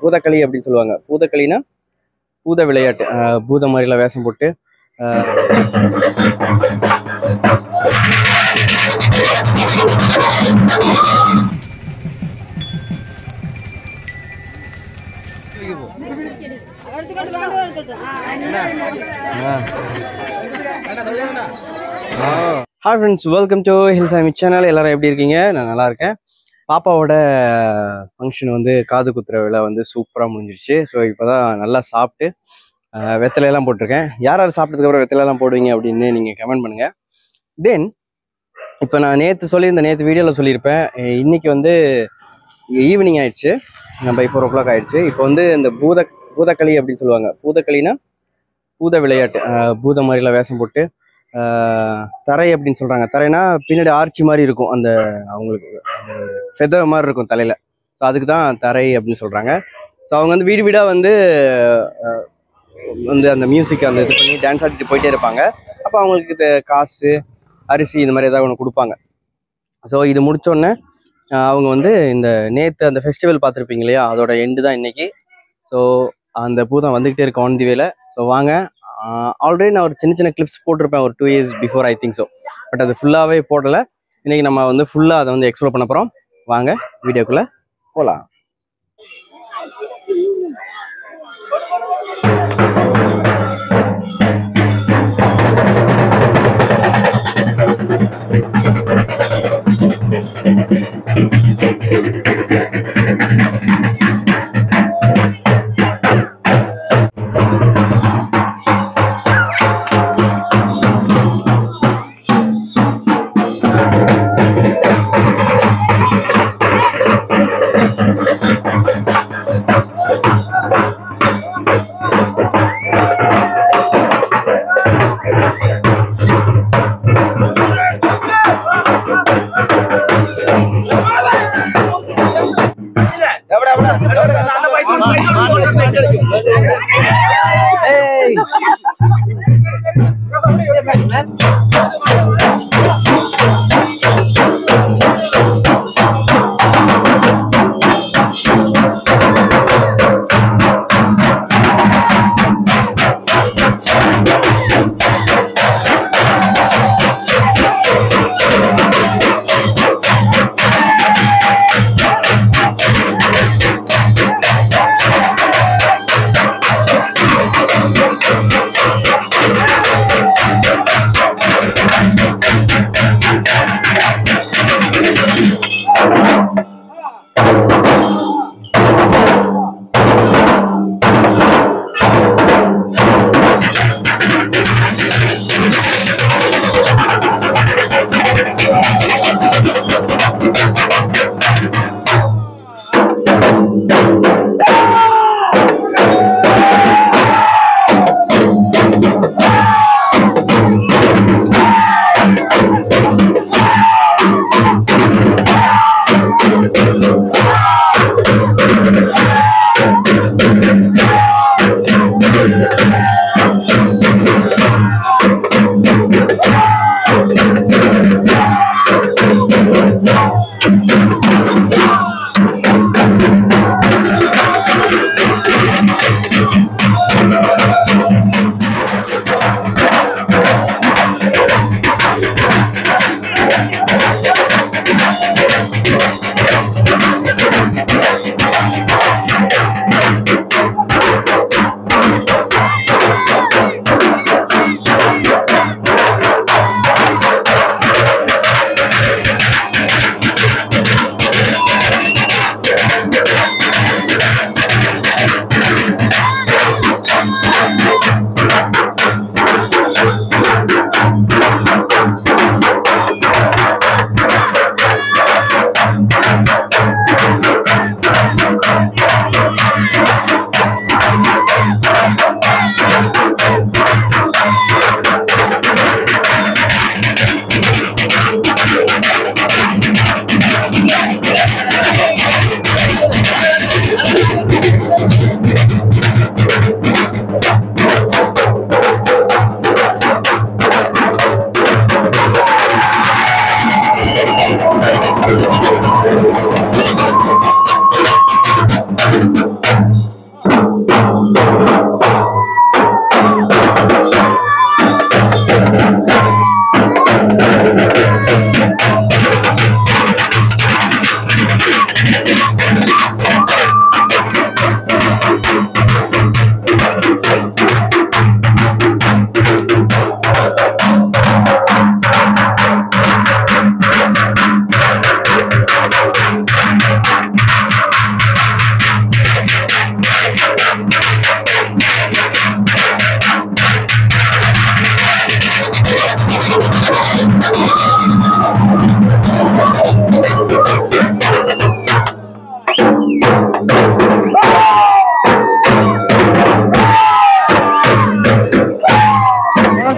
பூதக்களி அப்படின்னு சொல்லுவாங்க பூதக்களினா பூத விளையாட்டு அஹ் பூத மாதிரிலாம் வேஷம் போட்டு ah hi friends welcome to hill Sami channel எல்லாரும் எப்படி இருக்கீங்க நான் நல்லா இருக்கேன் பாப்பாவோட ஃபங்க்ஷன் வந்து காது குத்துற விழா வந்து சூப்பராக முடிஞ்சிருச்சு ஸோ இப்போ தான் நல்லா சாப்பிட்டு அஹ், வெத்தலையெல்லாம் போட்டிருக்கேன் யார் யார் சாப்பிட்டதுக்கப்புறம் வெத்தலையெல்லாம் போடுவீங்க அப்படின்னு நீங்கள் கமெண்ட் பண்ணுங்கள் தென் இப்போ நான் நேற்று சொல்லியிருந்த நேற்று வீடியோவில் சொல்லியிருப்பேன் அஹ், இன்னைக்கு வந்து ஈவினிங் ஆயிடுச்சு பை ஃபோர் ஓ கிளாக் ஆயிடுச்சு இப்போ வந்து இந்த பூத பூதக்களி அப்படின்னு சொல்லுவாங்க பூதக்களினா பூத விளையாட்டு அஹ், பூத மாதிரிலாம் வேஷம் போட்டு ஆஹ் தரை அப்படின்னு சொல்றாங்க தரைனா பின்னாடி ஆர்ச்சி மாதிரி இருக்கும் அந்த அவங்களுக்கு ஃபெதர் மாதிரி இருக்கும் தலையில ஸோ அதுக்கு தான் தரை அப்படின்னு சொல்றாங்க ஸோ அவங்க வந்து வீடு வீடா வந்து ஆஹ் வந்து அந்த மியூசிக் அந்த இது பண்ணி டான்ஸ் ஆடிட்டு போயிட்டே இருப்பாங்க அப்போ அவங்களுக்கு இது காசு அரிசி இந்த மாதிரி ஏதாவது ஒன்று கொடுப்பாங்க ஸோ இது முடிச்சோடனே அவங்க வந்து இந்த நேற்று அந்த ஃபெஸ்டிவல் பார்த்துருப்பீங்க இல்லையா அதோட எண்டு தான் இன்னைக்கு ஸோ அந்த பூதம் வந்துகிட்டே இருக்கு ஆன் தி வேல ஸோ வாங்க ஆல்ரெடி நான் ஒரு சின்ன சின்ன கிளிப்ஸ் போட்டிருப்பேன் ஒரு two years before I think so but அது ஃபுல்லாகவே போடலை இன்னைக்கு நம்ம வந்து ஃபுல்லாக அதை வந்து எக்ஸ்ப்ளோர் பண்ண போகிறோம் வாங்க வீடியோக்குள்ளே போகலாம் ஏய்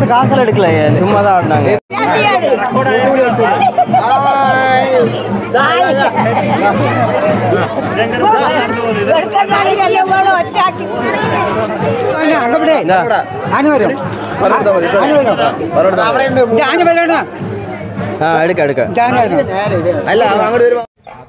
காசெல்லாம் எடுக்கல சும்மா தான் ஆடினாங்க இந்தா. ஆ எடுக்க எடுக்க അല്ല അങ്ങോട്ട് വരുമ്പോ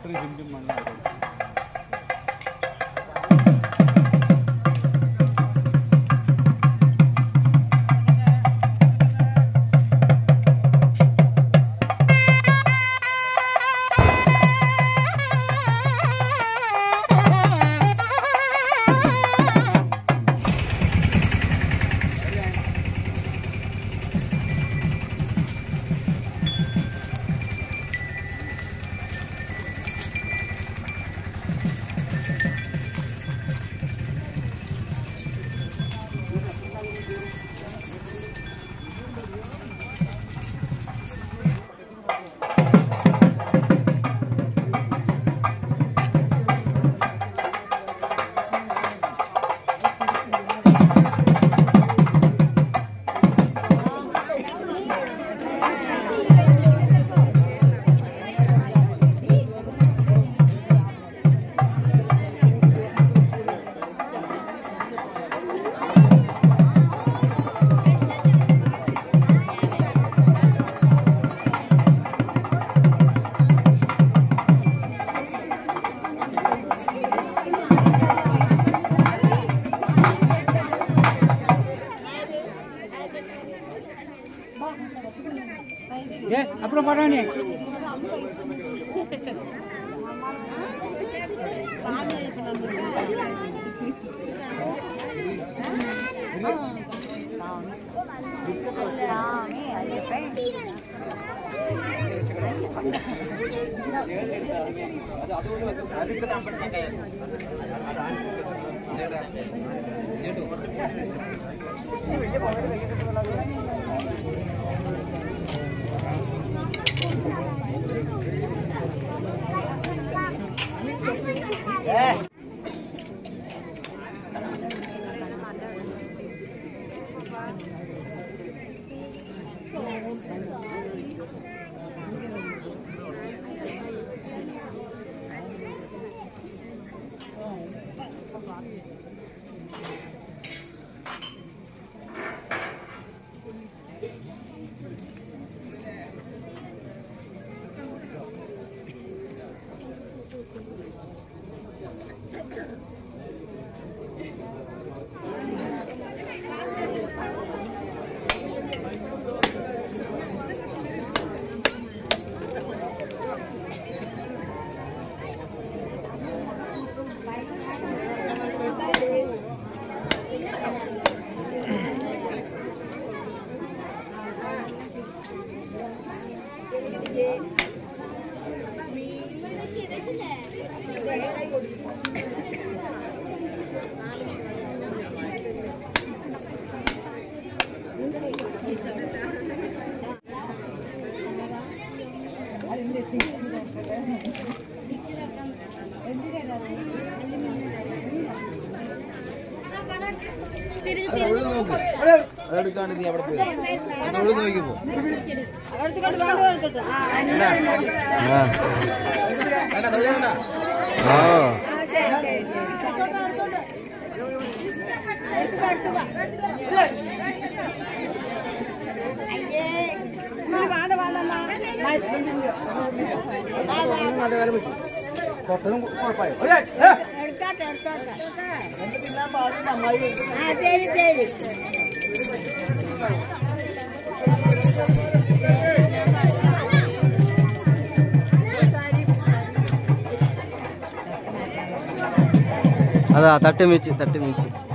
അതെടുക്കാണ്ട് നീ അവിടെ പോയി അവിടെ നോക്കിപ്പോ ஆ. വേണ്ട തള്ളി വേണ്ട ஆ. அதான் தட்டு மீச்சு தட்டு மீச்சு